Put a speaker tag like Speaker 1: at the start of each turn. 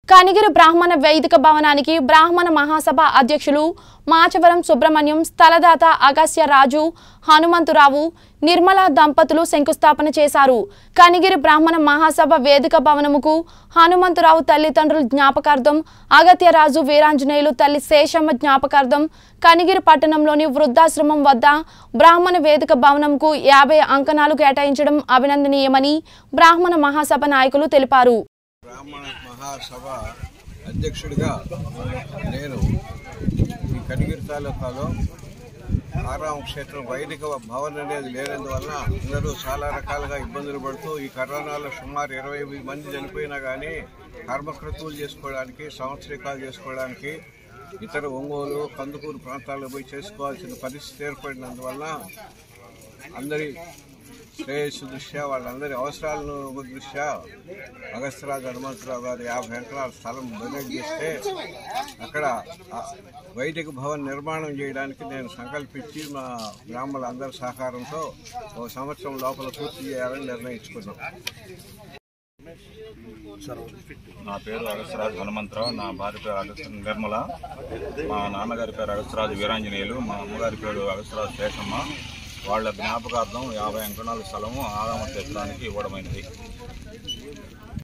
Speaker 1: కనిగిరి బ్రాహ్మణ వైదిక భవనానికి బ్రాహ్మణ మహాసభ అధ్యక్షులు మాచవరం సుబ్రహ్మణ్యం స్థలదాత అగస్య రాజు హనుమంతురావు నిర్మల దంపతులు శంకుస్థాపన చేశారు కనిగిరి బ్రాహ్మణ మహాసభ వేదిక భవనముకు హనుమంతురావు తల్లిదండ్రుల జ్ఞాపకార్థం అగత్యరాజు వీరాంజనేయులు తల్లి శేషమ్మ జ్ఞాపకార్థం కనిగిరి పట్టణంలోని వృద్ధాశ్రమం వద్ద బ్రాహ్మణ వేదిక భవనంకు యాభై అంకణాలు కేటాయించడం అభినందనీయమని బ్రాహ్మణ మహాసభ నాయకులు తెలిపారు
Speaker 2: బ్రాహ్మణ మహాసభ అధ్యక్షుడిగా నేను ఈ కనిగిరి తాలూకాలో ఆరామ క్షేత్రం వైదిక భవన్ అనేది లేనందువలన అందరూ చాలా రకాలుగా ఇబ్బందులు పడుతూ ఈ కరోనాలో సుమారు ఇరవై మంది చనిపోయినా కానీ కర్మకృతువులు చేసుకోవడానికి సంవత్సరికాలు చేసుకోవడానికి ఇతర ఒంగోలు కందుకూరు ప్రాంతాల్లో పోయి చేసుకోవాల్సిన పరిస్థితి ఏర్పడినందువలన అందరి శ్రేయస్సు దృష్ట్యా వాళ్ళందరి అవసరాలను దృష్ట్యా అగస్త్యరాజు హనుమంతరావు గారు యాభై ఎకరాల స్థలం డొనేట్ చేస్తే అక్కడ ఆ వైదిక భవన్ నిర్మాణం చేయడానికి నేను సంకల్పించి మా గ్రామాలందరి సహకారంతో ఒక సంవత్సరం లోపల పూర్తి చేయాలని నిర్ణయించుకున్నాం
Speaker 3: నా పేరు అగస్రాజు హనుమంతరావు నా భార్య పేరు అగస్త నిర్మల మా నాన్నగారి పేరు అగస్రాజు వీరాంజనేయులు మా అమ్మగారి పేరు అగస్రాజు శేషమ్మ వాళ్ళ జ్ఞాపకార్థం యాభై అంకణాల స్థలము ఆరామ క్షేత్రానికి ఇవ్వడమైనది